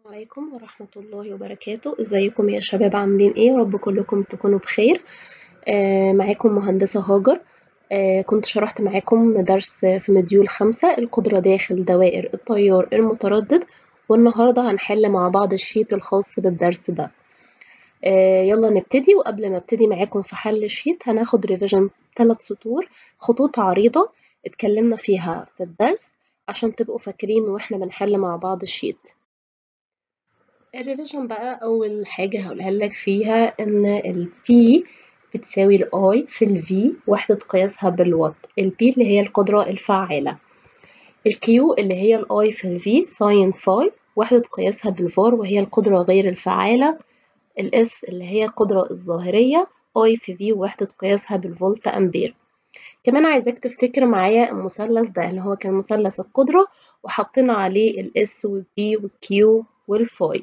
عليكم ورحمة الله وبركاته ازيكم يا شباب عاملين ايه رب كلكم تكونوا بخير آه معاكم مهندسة هاجر آه كنت شرحت معاكم درس في مديول خمسة القدرة داخل دوائر التيار المتردد والنهاردة هنحل مع بعض الشيت الخاص بالدرس ده آه يلا نبتدي وقبل ما ابتدي معاكم في حل الشيت هناخد ريفيجن ثلاث سطور خطوط عريضة اتكلمنا فيها في الدرس عشان تبقوا فاكرين واحنا بنحل مع بعض الشيت الريفيجن بقى أول حاجة هقولها لك فيها إن ال P بتساوي ال I في ال V وحدة قياسها بالوات ال P اللي هي القدرة الفعالة ال Q اللي هي ال I في ال V ساين فاي وحدة قياسها بالفار وهي القدرة غير الفعالة ال S اللي هي القدرة الظاهرية I في V وحدة قياسها بالفولت أمبير كمان عايزاك تفتكر معايا المثلث ده اللي هو كان مثلث القدرة وحطينا عليه ال S وال P وال Q والفاي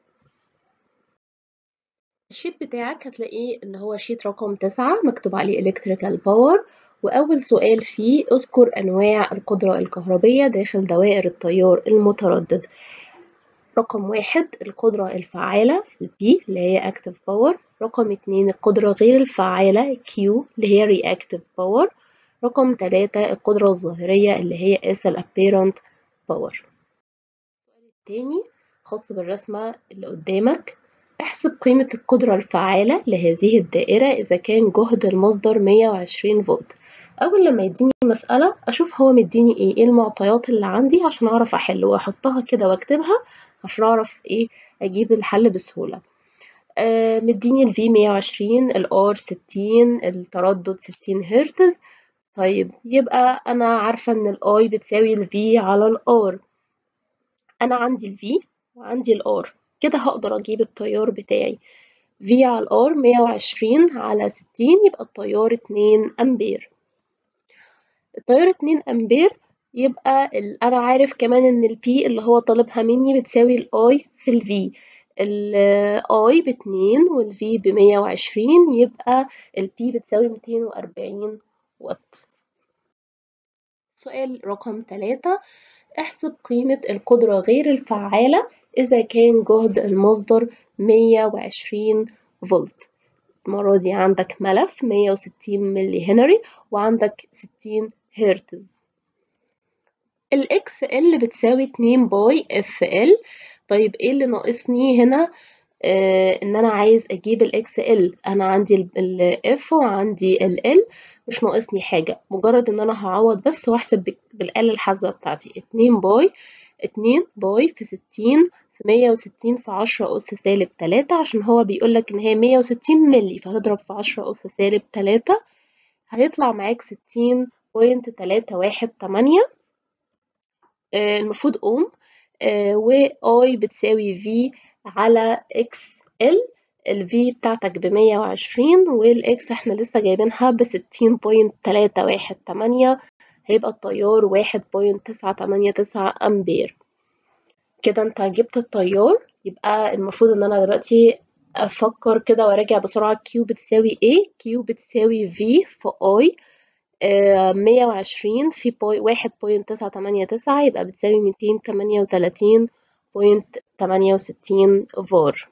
الشيت بتاعك هتلاقيه اللي هو شيت رقم تسعة مكتوب عليه electrical power وأول سؤال فيه اذكر أنواع القدرة الكهربية داخل دوائر التيار المتردد رقم واحد القدرة الفعالة P اللي هي active power رقم اتنين القدرة غير الفعالة Q اللي هي reactive power رقم تلاتة القدرة الظاهرية اللي هي S apparent power السؤال التاني خاص بالرسمة اللي قدامك احسب قيمة القدرة الفعالة لهذه الدائرة إذا كان جهد المصدر 120 فولت أول لما يديني مسألة أشوف هو مديني إيه إيه المعطيات اللي عندي عشان أعرف أحل وأحطها كده وأكتبها عشان أعرف إيه أجيب الحل بسهولة آه مديني ال V 120 ال R 60 التردد 60 هرتز طيب يبقى أنا عارفة إن ال I بتساوي ال V على ال R أنا عندي ال V وعندي ال R كده هقدر أجيب التيار بتاعي V على R 120 على 60 يبقى التيار 2 أمبير التيار 2 أمبير يبقى أنا عارف كمان إن ال P اللي هو طالبها مني بتساوي ال I في ال V ال I باتنين وال V بمية وعشرين يبقى ال P بتساوي ميتين وأربعين واط سؤال رقم تلاتة احسب قيمة القدرة غير الفعالة إذا كان جهد المصدر 120 فولت المرة دي عندك ملف 160 ملي هنري وعندك 60 هرتز ال XL بتساوي 2 باي FL طيب ايه اللي ناقصني هنا آه ان انا عايز اجيب ال XL انا عندي ال F وعندي ال L مش ناقصني حاجة مجرد ان انا هعوض بس واحسب بالآلة الحاسبة بتاعتي 2 باي 2 باي في 60 في مية وستين في عشرة أس سالب تلاتة عشان هو بيقولك إن هي مية وستين ملي فهتضرب في عشرة أس سالب تلاتة هيطلع معاك ستين بوينت تلاتة واحد تمانية آه المفروض أوم آه و I بتساوي V على إكس ال ال V بتاعتك بمية وعشرين والإكس احنا لسه جايبينها بستين بوينت تلاتة واحد تمانية هيبقى التيار واحد بوينت تسعة تمانية تسعة أمبير كده انت جبت التيار يبقى المفروض ان انا دلوقتي افكر كده وراجع بسرعة Q بتساوي ايه Q بتساوي V في I مية وعشرين في واحد بوينت تسعة تمانية تسعة يبقى بتساوي ميتين تمانية وتلاتين بوينت تمانية وستين فار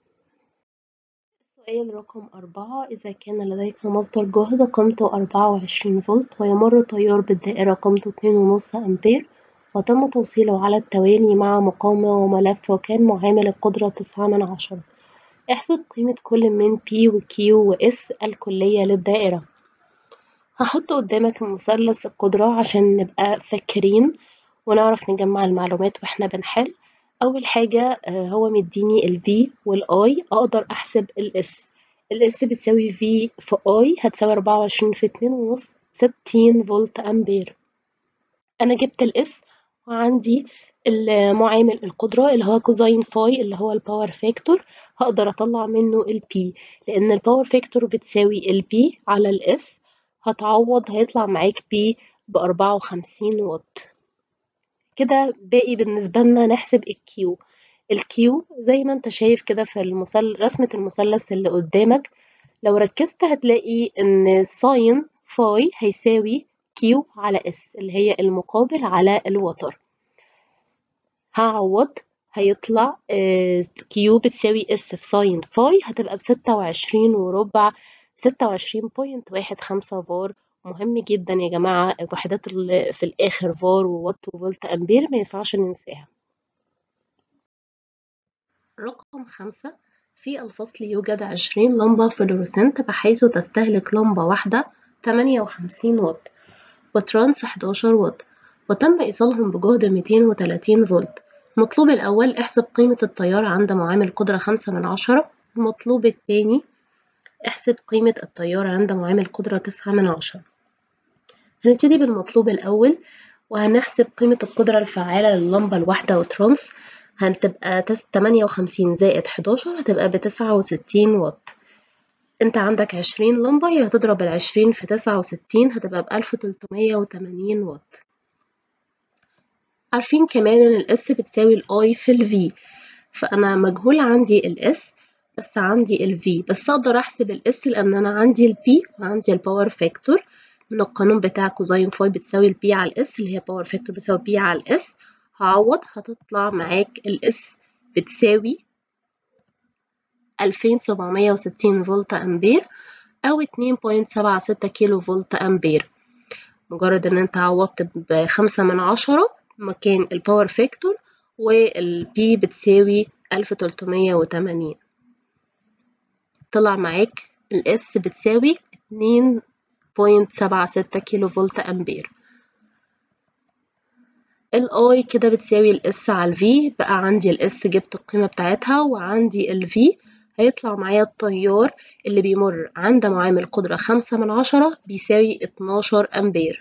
السؤال رقم أربعة إذا كان لديك مصدر جهد قيمته أربعة وعشرين فولت ويمر تيار بالدائرة قيمته اتنين ونص أمبير وتم توصيله على التوالي مع مقاومة وملف وكان معامل القدرة تسعة من عشرة احسب قيمة كل من P و Q و S الكلية للدائرة هحط قدامك مثلث القدرة عشان نبقى فاكرين ونعرف نجمع المعلومات واحنا بنحل أول حاجة هو مديني ال V وال I أقدر أحسب ال S ال S بتساوي V في I هتساوي أربعة وعشرين في اتنين ونص ستين فولت أمبير أنا جبت ال S وعندي المعامل القدرة اللي هو كوزين فاي اللي هو الباور فاكتور هقدر أطلع منه ال P لأن الباور فاكتور بتساوي ال P على ال S هتعوض هيطلع معاك P بأربعة وخمسين واط كده باقي بالنسبة لنا نحسب ال Q ال Q زي ما انت شايف كده في المثلث رسمة المثلث اللي قدامك لو ركزت هتلاقي إن ساين فاي هيساوي Q على S اللي هي المقابل على الوتر هعوض هيطلع كيو بتساوي اس في ساين فاي هتبقى بستة وعشرين وربع ستة وعشرين بوينت واحد خمسة فار مهم جدا يا جماعة الوحدات اللي في الآخر فار ووات وفولت أمبير ما ينفعش ننساها رقم خمسة في الفصل يوجد عشرين لمبة فلورسنت بحيث تستهلك لمبة واحدة تمانية وخمسين واط وترانس حداشر واط وتم إيصالهم بجهد ميتين وتلاتين فولت المطلوب الأول احسب قيمة التيار عند معامل قدرة خمسة من عشرة المطلوب الثاني احسب قيمة التيار عند معامل قدرة تسعة من عشرة هنبتدي بالمطلوب الأول وهنحسب قيمة القدرة الفعالة لللمبة الواحدة وترانس هتبقى تمانية وخمسين زائد حداشر هتبقى بتسعة وستين واط انت عندك عشرين لمبة يبقى هتضرب العشرين في تسعة وستين هتبقى بألف تلتمية وتمانين واط عارفين كمان ان الاس بتساوي الاي في الفي فانا مجهول عندي الاس بس عندي الفي بس اقدر احسب الاس لان انا عندي البي وعندي الباور فاكتور من القانون بتاع كوزين فاي بتساوي البي على الاس اللي هي باور فاكتور بتساوي بي على الاس هعوض هتطلع معاك الاس بتساوي 2760 فولت امبير او 2.76 كيلو فولت امبير مجرد ان انت عوضت بخمسة من عشرة مكان الباور فاكتور والبي بتساوي 1380 طلع معاك الاس بتساوي 2.76 كيلو فولت امبير الاي كده بتساوي الاس على الفي بقى عندي الاس جبت القيمة بتاعتها وعندي الفي هيطلع معايا التيار اللي بيمر عند معامل قدرة خمسة من عشرة بيساوي اتناشر أمبير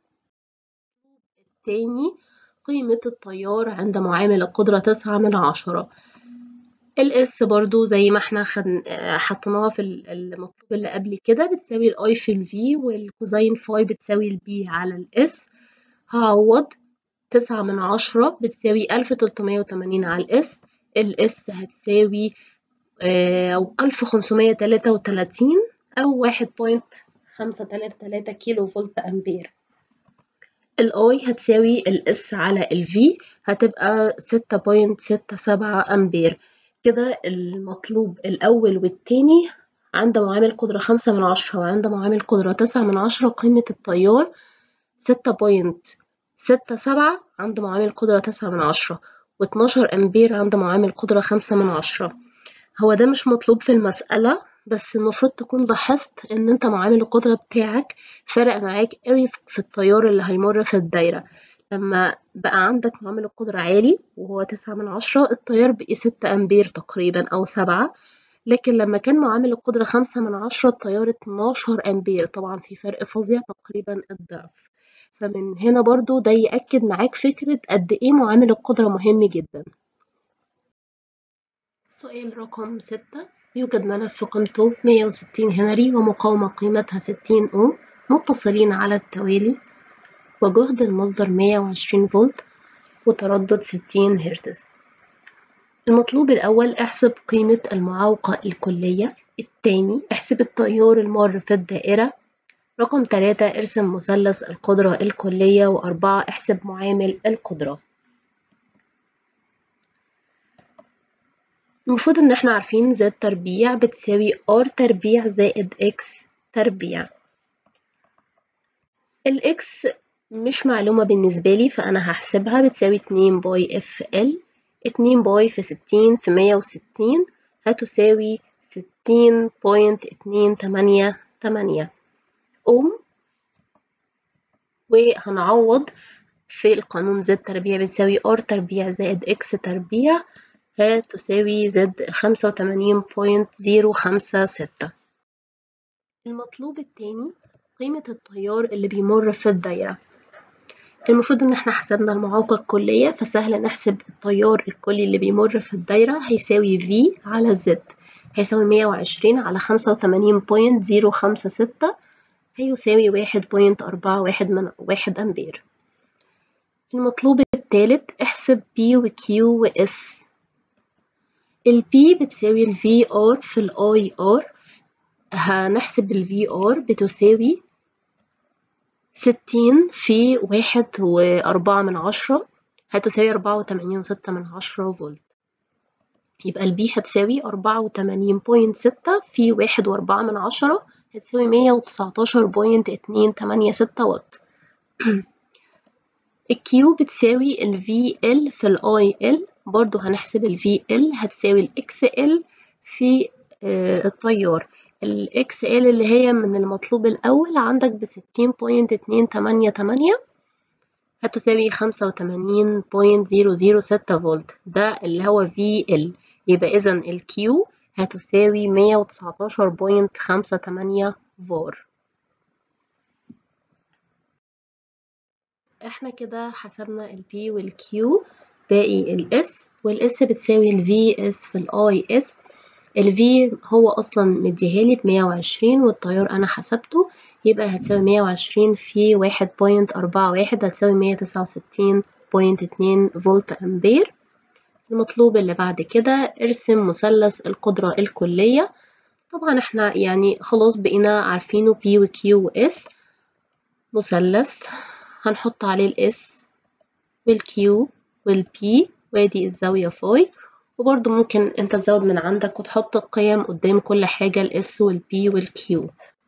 التاني قيمة التيار عند معامل القدرة تسعة من عشرة الاس برضو زي ما احنا خد... حطيناها في المطلوب اللي قبل كده بتساوي الاي في الفي والكوزين فاي بتساوي البي على الاس هعوض تسعة من عشرة بتساوي ألف تلتمية وتمانين على الاس الاس هتساوي أو ألف خمسمية تلاتة وتلاتين أو واحد بوينت خمسة تلاتة تلاتة كيلو فولت أمبير الاي هتساوي الاس على الفي هتبقى ستة بوينت ستة سبعة أمبير كده المطلوب الأول والتاني عند معامل قدرة خمسة من عشرة وعند معامل قدرة تسعة من عشرة قيمة التيار ستة بوينت ستة سبعة عند معامل قدرة تسعة من عشرة واتناشر أمبير عند معامل قدرة خمسة من عشرة هو ده مش مطلوب في المسألة بس المفروض تكون لاحظت ان انت معامل القدرة بتاعك فرق معاك قوي في التيار اللي هيمر في الدايرة لما بقى عندك معامل القدرة عالي وهو تسعة من عشرة التيار بقي ستة أمبير تقريبا أو سبعة لكن لما كان معامل القدرة خمسة من عشرة التيار اتناشر أمبير طبعا في فرق فظيع تقريبا الضعف فمن هنا برضو ده يأكد معاك فكرة قد إيه معامل القدرة مهم جدا سؤال رقم ستة يوجد ملف قيمته 160 هنري ومقاومة قيمتها 60 أوم متصلين على التوالي وجهد المصدر 120 فولت وتردد 60 هرتز المطلوب الأول احسب قيمة المعوقة الكلية الثاني احسب التيار المار في الدائرة رقم ثلاثة ارسم مثلث القدرة الكلية وأربعة احسب معامل القدرة المفروض ان احنا عارفين زد تربيع بتساوي ار تربيع زائد اكس تربيع الاكس مش معلومة بالنسبة لي فأنا هحسبها بتساوي اتنين باي اف ال اتنين باي في ستين في مية وستين هتساوي ستين بوينت اتنين تمانية تمانية أوم وهنعوض في القانون زد تربيع بتساوي ار تربيع زائد اكس تربيع هتساوي زد خمسة وتمانين بوينت زيرو خمسة ستة المطلوب التاني قيمة التيار اللي بيمر في الدايرة المفروض ان احنا حسبنا المعوقة الكلية فسهل نحسب التيار الكلي اللي بيمر في الدايرة هيساوي V على Z هيساوي مية وعشرين على خمسة وتمانين بوينت زيرو خمسة ستة هيساوي واحد بوينت أربعة واحد من واحد أمبير المطلوب التالت احسب P و Q و S ال P بتساوي ال VR في ال IR هنحسب ال VR بتساوي ستين في واحد وأربعة من عشرة هتساوي أربعة وتمانين وستة من عشرة فولت يبقى البي هتساوي أربعة وتمانين بوينت ستة في واحد وأربعة من عشرة هتساوي مية وتسعتاشر بوينت اتنين تمانية ستة واط الكيو بتساوي ال VL في ال IL برضو هنحسب ال VL هتساوي ال XL في التيار ال XL اللي هي من المطلوب الأول عندك بستين بوينت اتنين تمانية تمانية هتساوي خمسة وتمانين بوينت زيرو زيرو ستة فولت ده اللي هو VL يبقى إذا ال Q هتساوي مية وتسعتاشر بوينت خمسة تمانية فار احنا كده حسبنا ال P وال Q باقي ال S وال S بتساوي ال VS في ال IS ال V هو أصلا مديهالي بمية وعشرين والتيار أنا حسبته يبقى هتساوي مية وعشرين في واحد بوينت أربعة واحد هتساوي مية تسعة وستين بوينت اتنين فولت أمبير المطلوب اللي بعد كده ارسم مثلث القدرة الكلية طبعا احنا يعني خلاص بقينا عارفينه P و Q و S مثلث هنحط عليه ال S وال Q وال P وادي الزاوية فاي وبرضه ممكن انت تزود من عندك وتحط القيم قدام كل حاجة ال S وال P وال Q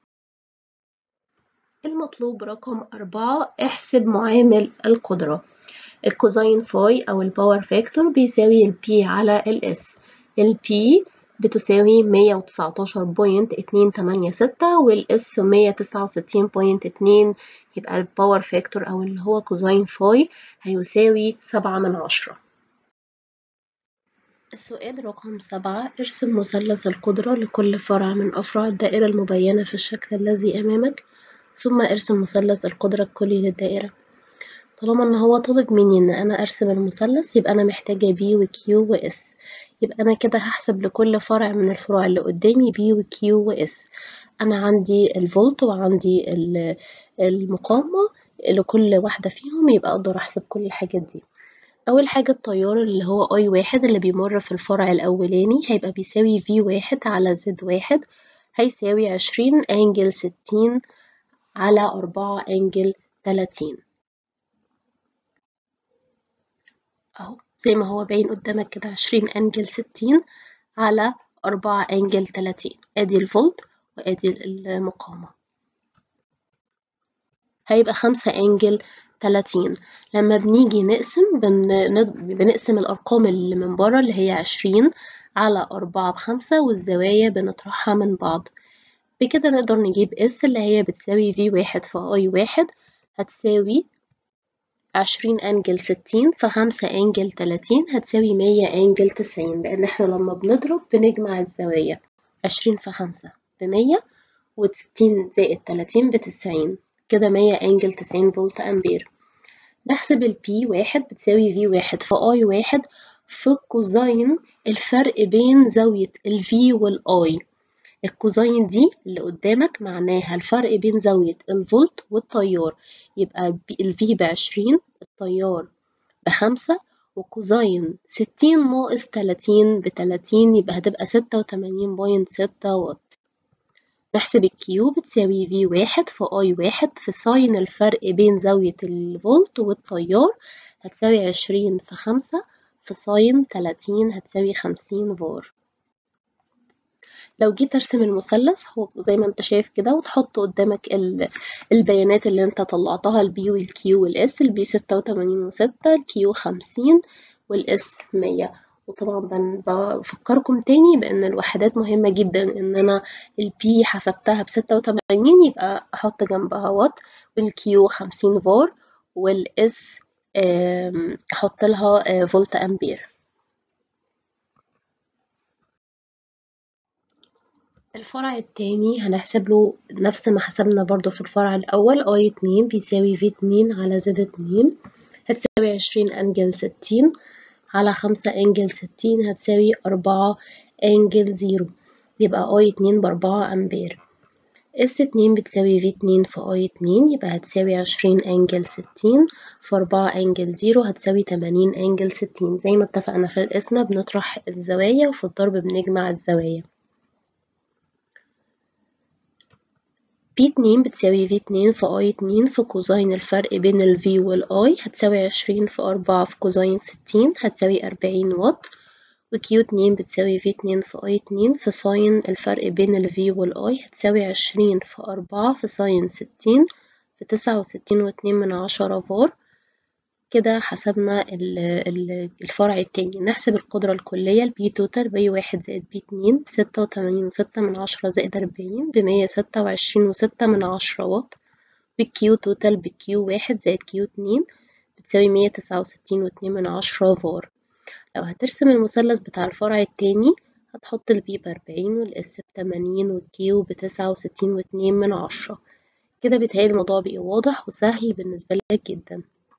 المطلوب رقم أربعة احسب معامل القدرة الكوزين فاي أو الباور فاكتور بيساوي ال P على ال S ال P بتساوي مية وتسعتاشر بوينت اتنين تمانية ستة وال S مية تسعة وستين بوينت اتنين يبقى الباور فاكتور أو اللي هو كوزين فاي هيساوي سبعة من عشرة السؤال رقم سبعة ارسم مثلث القدرة لكل فرع من أفرع الدائرة المبينة في الشكل الذي أمامك ثم ارسم مثلث القدرة الكلي للدائرة طالما ان هو طالب مني ان انا ارسم المثلث يبقى انا محتاجة بي وكيو واس يبقى انا كده هحسب لكل فرع من الفروع اللي قدامي بي وكيو واس انا عندي الفولت وعندي المقاومة لكل واحدة فيهم يبقى اقدر احسب كل الحاجات دي اول حاجة التيار اللي هو اي واحد اللي بيمر في الفرع الاولاني هيبقى بيساوي في واحد على زد واحد هيساوي عشرين انجل ستين على أربعة انجل تلاتين اهو زي ما هو باين قدامك كده عشرين انجل ستين على أربعة انجل تلاتين ادي الفولت وادي المقاومة هيبقى خمسة انجل تلاتين لما بنيجي نقسم بن... بنقسم الأرقام اللي من بره اللي هي عشرين على أربعة بخمسة والزوايا بنطرحها من بعض بكده نقدر نجيب اس اللي هي بتساوي في واحد في اي واحد هتساوي عشرين أنجل ستين فخمسة أنجل تلاتين هتساوي مية أنجل تسعين لأن احنا لما بنضرب بنجمع الزوايا عشرين في خمسة بمية وستين زائد تلاتين بتسعين كده مية أنجل تسعين فولت أمبير نحسب ال P واحد بتساوي V واحد في I واحد في كوزين الفرق بين زاوية ال V وال I الكوزين دي اللي قدامك معناها الفرق بين زاوية الفولت والتيار يبقى ال V بعشرين التيار بخمسة وكوزين ستين ناقص تلاتين بتلاتين يبقى هتبقى ستة وتمانين بوينت ستة واط نحسب الكيو بتساوي في واحد في اي واحد في ساين الفرق بين زاوية الفولت والتيار هتساوي عشرين في خمسة في ساين تلاتين هتساوي خمسين فار لو جيت ارسم المثلث هو زي ما انت شايف كده وتحط قدامك البيانات اللي انت طلعتها البي والكيو والاس البي ستة وتمانين وستة الكيو خمسين والاس مية وطبعا بفكركم تاني بان الوحدات مهمة جدا ان انا البي حسبتها بستة وتمانين يبقى احط جنبها وات والكيو خمسين فار والاس احط لها فولت امبير الفرع التاني هنحسب له نفس ما حسبنا برضو في الفرع الأول اي اتنين بيساوي في اتنين على زد اتنين هتساوي عشرين أنجل ستين على خمسة أنجل ستين هتساوي أربعة أنجل زيرو يبقى اي اتنين بأربعة أمبير اس اتنين بتساوي في اتنين في اي اتنين يبقى هتساوي عشرين أنجل ستين في أربعة أنجل زيرو هتساوي تمانين أنجل ستين زي ما اتفقنا في القسمة بنطرح الزوايا وفي الضرب بنجمع الزوايا بي اتنين بتساوي في اتنين في اي اتنين في كوزين الفرق بين الفي والاي هتساوي عشرين في أربعة في كوزين ستين هتساوي أربعين واط وكيو اتنين بتساوي في اتنين في اي اتنين في ساين الفرق بين الفي والاي هتساوي عشرين في أربعة في ساين ستين في تسعة وستين واتنين من عشرة فار كده حسبنا الفرع التاني نحسب القدرة الكلية البي توتال بي واحد زائد بي اتنين بستة وتمانين وستة من عشرة زائد أربعين بمية ستة وعشرين وستة من عشرة واط بالكيو توتال بكيو واحد زائد كيو اتنين بتساوي مية تسعة وستين واتنين من عشرة فار لو هترسم المثلث بتاع الفرع التاني هتحط البي بأربعين والإس بتمانين والكيو بتسعة وستين واتنين من عشرة كده بيتهيألي الموضوع بقى واضح وسهل بالنسبة لك جدا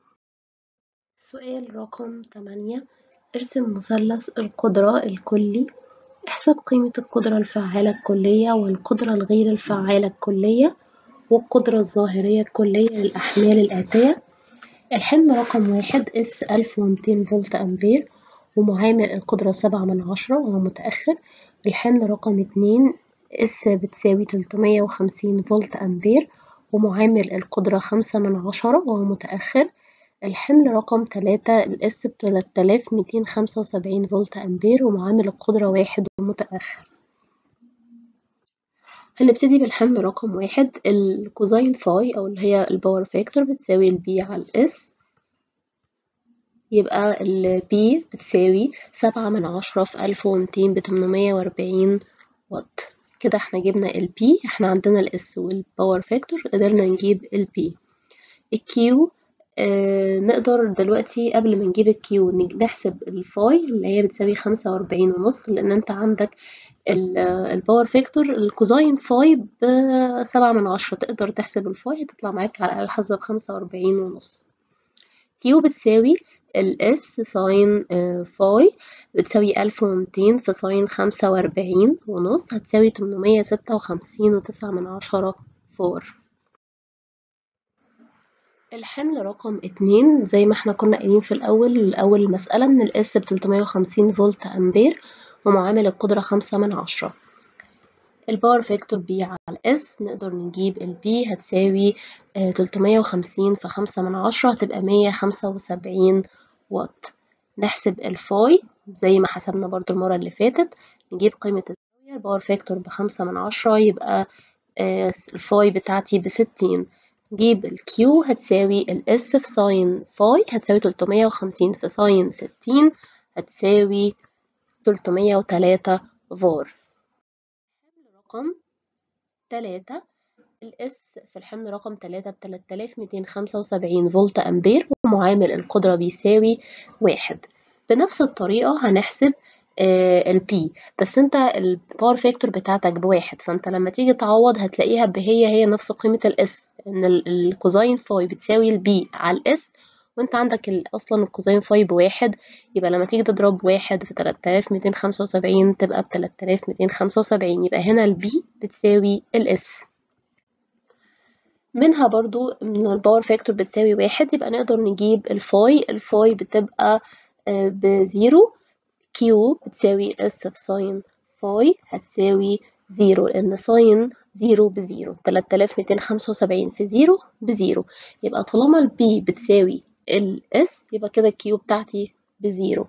سؤال رقم تمانية ارسم مثلث القدرة الكلي احسب قيمة القدرة الفعالة الكلية والقدرة الغير الفعالة الكلية والقدرة الظاهرية الكلية للأحمال الآتية الحمل رقم واحد اس ألف ومتين فولت أمبير ومعامل القدرة سبعة من عشرة وهو متأخر الحمل رقم اتنين اس بتساوي تلتمية وخمسين فولت أمبير ومعامل القدرة خمسة من عشرة وهو متأخر الحمل رقم تلاتة الإس بتلات آلاف ميتين خمسة وسبعين فولت أمبير ومعامل القدرة واحد ومتأخر هنبتدي بالحمل رقم واحد الكوزين فاي أو اللي هي الباور فاكتور بتساوي البي على الإس يبقى البي بتساوي سبعة من عشرة في ألف ومتين بتمنمية وأربعين واط كده احنا جبنا البي احنا عندنا الاس والباور فاكتور قدرنا نجيب البي الكيو آه نقدر دلوقتي قبل ما نجيب الكيو نحسب الفاي اللي هي بتساوي خمسة وأربعين ونص لأن أنت عندك الباور فاكتور الكوزين فاي بسبعة من عشرة تقدر تحسب الفاي هتطلع معاك على الآلة الحاسبة بخمسة وأربعين ونص كيو بتساوي الاس ساين فاي بتساوي ألف ومتين في ساين خمسة وأربعين ونص هتساوي تمنمية ستة وخمسين وتسعة من عشرة فور الحمل رقم اتنين زي ما احنا كنا قايلين في الأول أول مسألة إن الإس بتلتمية وخمسين فولت أمبير ومعامل القدرة خمسة من عشرة الباور فاكتور بي على الإس نقدر نجيب البي هتساوي تلتمية وخمسين في خمسة من عشرة هتبقى مية خمسة وسبعين واط نحسب الفاي زي ما حسبنا برضو المرة اللي فاتت نجيب قيمة الزاوية الباور فاكتور بخمسة من عشرة يبقى الفاي بتاعتي بستين نجيب الكيو هتساوي الاس في ساين فاي هتساوي تلتمية وخمسين في ساين ستين هتساوي تلتمية وتلاتة فار حمل رقم تلاتة الاس في الحمل رقم تلاتة بتلات آلاف ميتين خمسة وسبعين فولت أمبير ومعامل القدرة بيساوي واحد بنفس الطريقة هنحسب آه البي بس انت الباور فاكتور بتاعتك بواحد فانت لما تيجي تعوض هتلاقيها بهي هي نفس قيمة الاس ان الكوزين فاي بتساوي البي على الاس وانت عندك اصلا الكوزين فاي بواحد يبقى لما تيجي تضرب واحد في تلات آلاف ميتين خمسة وسبعين تبقى بتلات آلاف ميتين خمسة وسبعين يبقى هنا البي بتساوي الاس منها برضو من الباور فاكتور بتساوي واحد يبقى نقدر نجيب الفاي الفاي بتبقى بزيرو كيو بتساوي اس في ساين فاي هتساوي زيرو لأن ساين زيرو بزيرو تلات آلاف ميتين خمسة وسبعين في زيرو بزيرو يبقى طالما البي بتساوي الاس يبقى كده الكيو بتاعتي بزيرو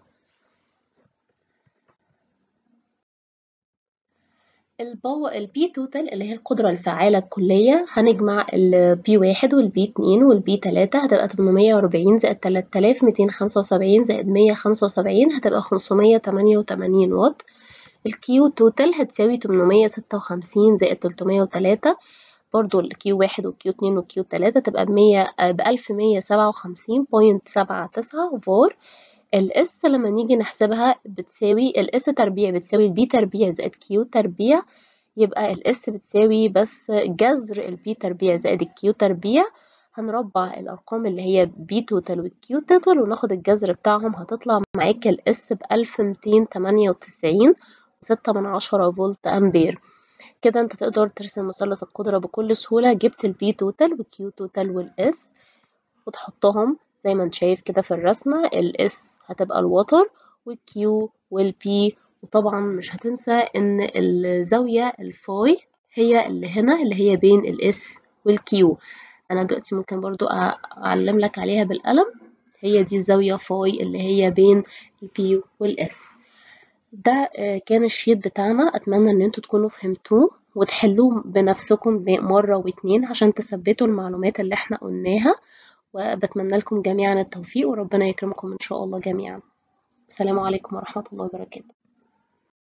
الباو البي توتال اللي هي القدرة الفعالة الكلية هنجمع البي واحد والبي اتنين والبي تلاتة هتبقى تمنمية وأربعين زائد تلات آلاف ميتين خمسة وسبعين زائد مية خمسة وسبعين هتبقى خمسمية تمانية وتمانين واط الكيو توتال هتساوي تمنمية ستة وخمسين زائد تلتمية وتلاتة برضو الكيو واحد والكيو اتنين والكيو تلاتة تبقى بمية بألف مية سبعة وخمسين بوينت سبعة تسعة فور الاس لما نيجي نحسبها بتساوي الاس تربيع بتساوي البي تربيع زائد كيو تربيع يبقى الاس بتساوي بس جذر البي تربيع زائد الكيو تربيع هنربع الأرقام اللي هي بي توتال والكيو توتال وناخد الجذر بتاعهم هتطلع معاك الاس بألف ميتين تمانية وتسعين وستة من عشرة فولت أمبير كده انت تقدر ترسم مثلث القدرة بكل سهولة جبت البي توتال والكيو توتال والاس وتحطهم زي ما انت شايف كده في الرسمة الاس هتبقى الوتر والكيو والبي وطبعا مش هتنسى ان الزاوية الفاي هي اللي هنا اللي هي بين الاس والكيو انا دلوقتي ممكن برضو اعلم لك عليها بالقلم هي دي الزاوية فاي اللي هي بين البي والاس ده كان الشيت بتاعنا اتمنى ان انتوا تكونوا فهمتوه وتحلوه بنفسكم مرة واتنين عشان تثبتوا المعلومات اللي احنا قلناها وبتمنى لكم جميعا التوفيق وربنا يكرمكم ان شاء الله جميعا السلام عليكم ورحمة الله وبركاته